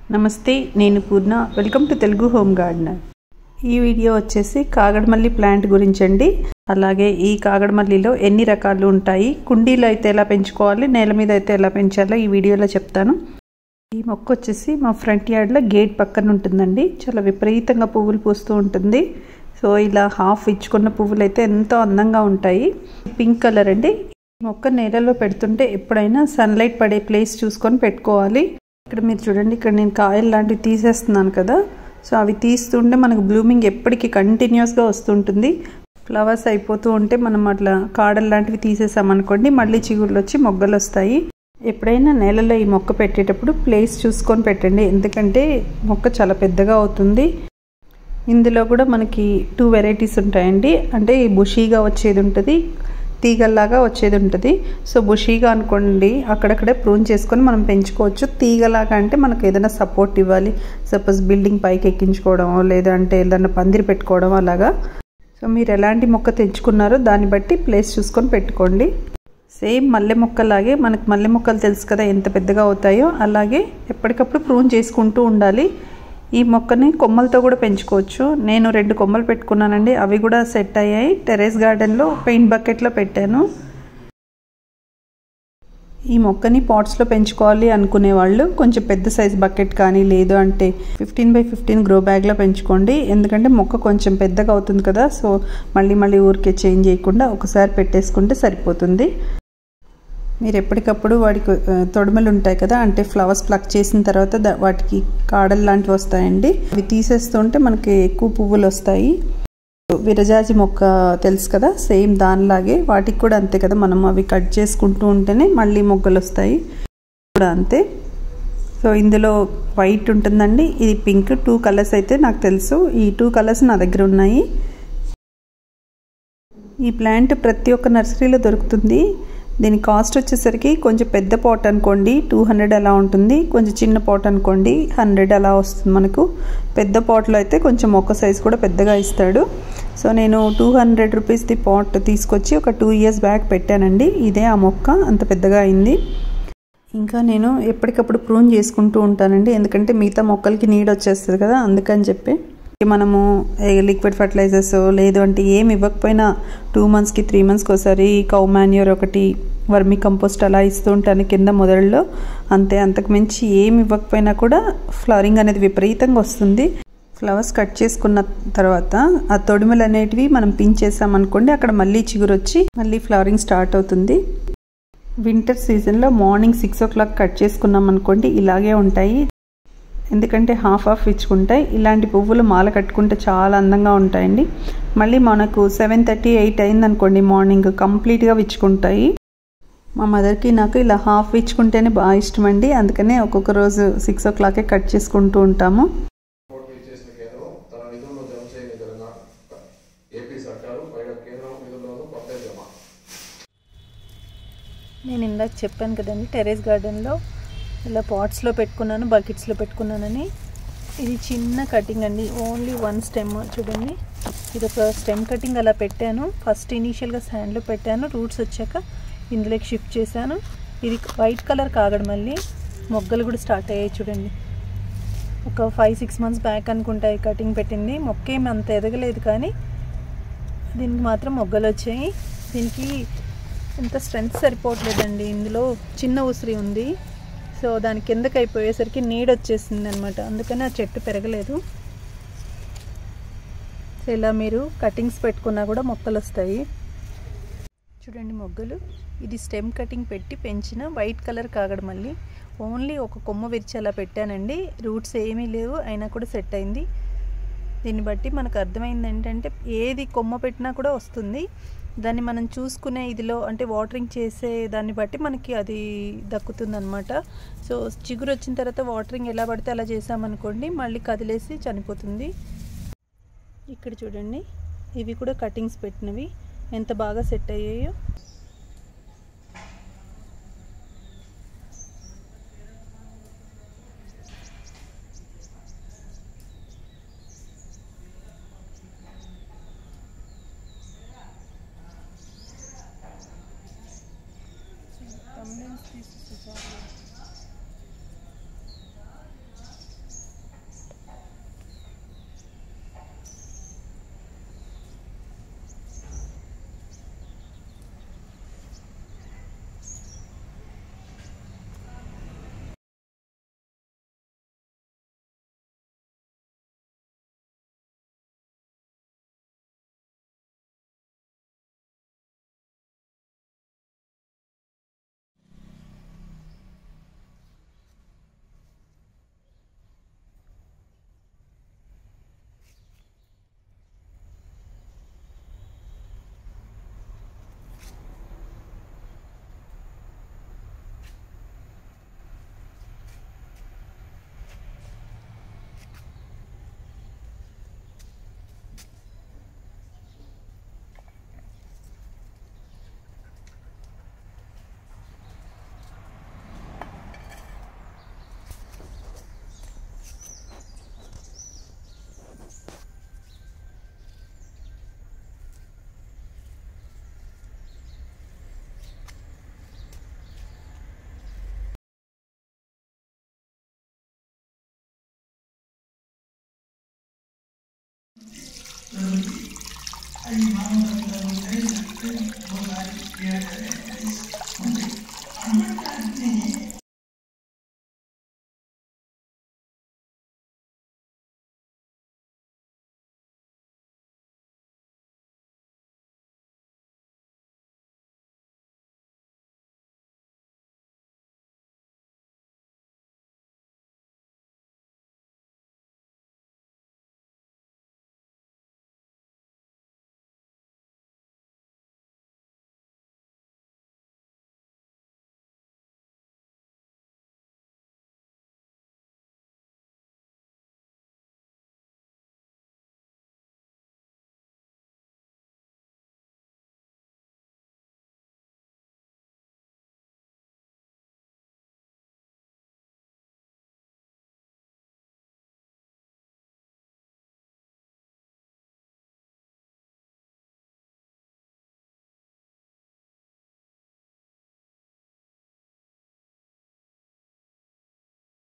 నమస్తే నేను Purna welcome to Telugu home gardener ఈ వీడియో వచ్చేసి కాగడమల్లి ప్లాంట్ గురించి అండి అలాగే ఈ కాగడమల్లిలో ఎన్ని రకాలు ఉంటాయి కుండీలో అయితే ఎలా పెంచుకోవాలి నేల మీద అయితే ఎలా పెంచాలో ఈ వీడియోలో చెప్తాను ఈ మొక్క వచ్చేసి మా ఫ్రంట్ యార్డ్లో గేట్ పక్కన ఉంటుందండి చాలా విపరీతంగా పువ్వులు పూస్తూ ఉంటుంది సో ఇలా హాఫ్ ఇచ్చుకున్న పువ్వులు అయితే ఎంతో అందంగా ఉంటాయి పింక్ కలర్ అండి మొక్క నేలలో పెడుతుంటే ఎప్పుడైనా సన్లైట్ పడే ప్లేస్ చూసుకొని పెట్టుకోవాలి ఇక్కడ మీరు చూడండి ఇక్కడ నేను కాయలు లాంటివి తీసేస్తున్నాను కదా సో అవి తీస్తుంటే మనకు బ్లూమింగ్ ఎప్పటికీ కంటిన్యూస్గా వస్తుంటుంది ఫ్లవర్స్ అయిపోతూ ఉంటే మనం అట్లా కాడలు లాంటివి తీసేసామనుకోండి మళ్ళీ చిగుళ్ళు వచ్చి మొగ్గలు వస్తాయి ఎప్పుడైనా నేలలో ఈ మొక్క పెట్టేటప్పుడు ప్లేస్ చూసుకొని పెట్టండి ఎందుకంటే మొక్క చాలా పెద్దగా అవుతుంది ఇందులో కూడా మనకి టూ వెరైటీస్ ఉంటాయండి అంటే బుషీగా వచ్చేది ఉంటుంది తీగల్లాగా వచ్చేది ఉంటుంది సో బుషీగా అనుకోండి అక్కడక్కడే ప్రూన్ చేసుకొని మనం పెంచుకోవచ్చు తీగలాగా అంటే మనకు ఏదైనా సపోర్ట్ ఇవ్వాలి సపోజ్ బిల్డింగ్ పైకి ఎక్కించుకోవడం లేదంటే ఏదైనా పందిరి పెట్టుకోవడం అలాగా సో మీరు ఎలాంటి మొక్క తెంచుకున్నారో దాన్ని బట్టి ప్లేస్ చూసుకొని పెట్టుకోండి సేమ్ మల్లె మొక్కలాగే మనకు మల్లె మొక్కలు తెలుసు కదా ఎంత పెద్దగా అవుతాయో అలాగే ఎప్పటికప్పుడు ప్రూన్ చేసుకుంటూ ఉండాలి ఈ మొక్కని కొమ్మలతో కూడా పెంచుకోవచ్చు నేను రెండు కొమ్మలు పెట్టుకున్నానండి అవి కూడా సెట్ అయ్యాయి టెరెస్ గార్డెన్లో పెయింట్ బకెట్లో పెట్టాను ఈ మొక్కని పాట్స్లో పెంచుకోవాలి అనుకునే వాళ్ళు కొంచెం పెద్ద సైజ్ బకెట్ కానీ లేదు అంటే ఫిఫ్టీన్ బై ఫిఫ్టీన్ గ్రో బ్యాగ్లో పెంచుకోండి ఎందుకంటే మొక్క కొంచెం పెద్దగా అవుతుంది కదా సో మళ్ళీ మళ్ళీ ఊరికే చేంజ్ చేయకుండా ఒకసారి పెట్టేసుకుంటే సరిపోతుంది మీరు ఎప్పటికప్పుడు వాటికి తొడమలు ఉంటాయి కదా అంటే ఫ్లవర్స్ ప్లక్ చేసిన తర్వాత వాటికి కాడలు లాంటివి వస్తాయండి అవి తీసేస్తుంటే మనకి ఎక్కువ పువ్వులు వస్తాయి విరజాజి మొక్క తెలుసు కదా సేమ్ దానిలాగే వాటికి కూడా అంతే కదా మనం అవి కట్ చేసుకుంటూ ఉంటేనే మళ్ళీ మొగ్గలు వస్తాయి కూడా అంతే సో ఇందులో వైట్ ఉంటుందండి ఇది పింక్ టూ కలర్స్ అయితే నాకు తెలుసు ఈ టూ కలర్స్ నా దగ్గర ఉన్నాయి ఈ ప్లాంట్ ప్రతి ఒక్క నర్సరీలో దొరుకుతుంది దీని కాస్ట్ వచ్చేసరికి కొంచెం పెద్ద పాట్ అనుకోండి టూ హండ్రెడ్ అలా ఉంటుంది కొంచెం చిన్న పాట్ అనుకోండి హండ్రెడ్ అలా వస్తుంది మనకు పెద్ద పాట్లో అయితే కొంచెం మొక్క సైజ్ కూడా పెద్దగా ఇస్తాడు సో నేను టూ హండ్రెడ్ రూపీస్ది పాట్ తీసుకొచ్చి ఒక టూ ఇయర్స్ బ్యాక్ పెట్టానండి ఇదే ఆ మొక్క అంత పెద్దగా అయింది ఇంకా నేను ఎప్పటికప్పుడు ప్రూన్ చేసుకుంటూ ఉంటానండి ఎందుకంటే మిగతా మొక్కలకి నీడ్ వచ్చేస్తుంది కదా అందుకని చెప్పి మనము లిక్విడ్ ఫర్టిలైజర్స్ లేదు అంటే ఏమి ఇవ్వకపోయినా టూ మంత్స్కి త్రీ మంత్స్కి ఒకసారి కౌ మాన్యూర్ ఒకటి వర్మి కంపోస్ట్ అలా ఇస్తూ ఉంటాను కింద మొదల్లో అంతే అంతకు మించి ఏమి ఇవ్వకపోయినా కూడా ఫ్లవరింగ్ అనేది విపరీతంగా వస్తుంది ఫ్లవర్స్ కట్ చేసుకున్న తర్వాత ఆ తొడిమలు అనేటివి మనం పిన్ చేసామనుకోండి అక్కడ మళ్ళీ చిగురు వచ్చి మళ్ళీ ఫ్లవరింగ్ స్టార్ట్ అవుతుంది వింటర్ సీజన్లో morning six o'clock cut చేసుకున్నాం అనుకోండి ఇలాగే ఉంటాయి ఎందుకంటే హాఫ్ హాఫ్ ఇచ్చుకుంటాయి ఇలాంటి పువ్వులు మాల కట్టుకుంటే చాలా అందంగా ఉంటాయండి మళ్ళీ మనకు సెవెన్ థర్టీ ఎయిట్ అయిందనుకోండి మార్నింగ్ కంప్లీట్గా విచ్చుకుంటాయి మా మదర్కి నాకు ఇలా హాఫ్ ఇచ్చుకుంటేనే బాగా ఇష్టం అండి అందుకనే ఒక్కొక్క రోజు సిక్స్ ఓ క్లాకే కట్ చేసుకుంటూ ఉంటాము నేను ఇందాక చెప్పాను కదండి టెరెస్ గార్డెన్లో ఇలా పాట్స్లో పెట్టుకున్నాను బకెట్స్లో పెట్టుకున్నానని ఇది చిన్న కటింగ్ అండి ఓన్లీ వన్ స్టెమ్ చూడండి ఇది ఒక స్టెమ్ కటింగ్ అలా పెట్టాను ఫస్ట్ ఇనీషియల్గా శాండ్లో పెట్టాను రూట్స్ వచ్చాక ఇందులోకి షిఫ్ట్ చేశాను ఇది వైట్ కలర్ కాగడం మళ్ళీ మొగ్గలు కూడా స్టార్ట్ అయ్యాయి చూడండి ఒక ఫైవ్ సిక్స్ మంత్స్ బ్యాక్ అనుకుంటాయి కటింగ్ పెట్టింది మొక్క ఏమి అంత ఎదగలేదు కానీ దీనికి మాత్రం మొగ్గలు వచ్చాయి దీనికి ఇంత స్ట్రెంత్ సరిపోవట్లేదండి ఇందులో చిన్న ఉసిరి ఉంది సో దాని కిందకి అయిపోయేసరికి నీడ్ వచ్చేసింది అనమాట అందుకని ఆ చెట్టు పెరగలేదు సో ఇలా మీరు కటింగ్స్ పెట్టుకున్నా కూడా మొక్కలు వస్తాయి చూడండి మొగ్గలు ఇది స్టెమ్ కటింగ్ పెట్టి పెంచిన వైట్ కలర్ కాగడం మళ్ళీ ఓన్లీ ఒక కొమ్మ విరిచి అలా పెట్టానండి రూట్స్ ఏమీ లేవు అయినా కూడా సెట్ అయింది దీన్ని బట్టి మనకు అర్థమైంది ఏంటంటే ఏది కొమ్మ పెట్టినా కూడా వస్తుంది దాన్ని మనం చూసుకునే ఇదిలో అంటే వాటరింగ్ చేసే దాన్ని బట్టి మనకి అది దక్కుతుంది అనమాట సో చిగురు వచ్చిన తర్వాత వాటరింగ్ ఎలా పడితే అలా చేసామనుకోండి మళ్ళీ కదిలేసి చనిపోతుంది ఇక్కడ చూడండి ఇవి కూడా కటింగ్స్ పెట్టినవి ఎంత బాగా సెట్ అయ్యాయో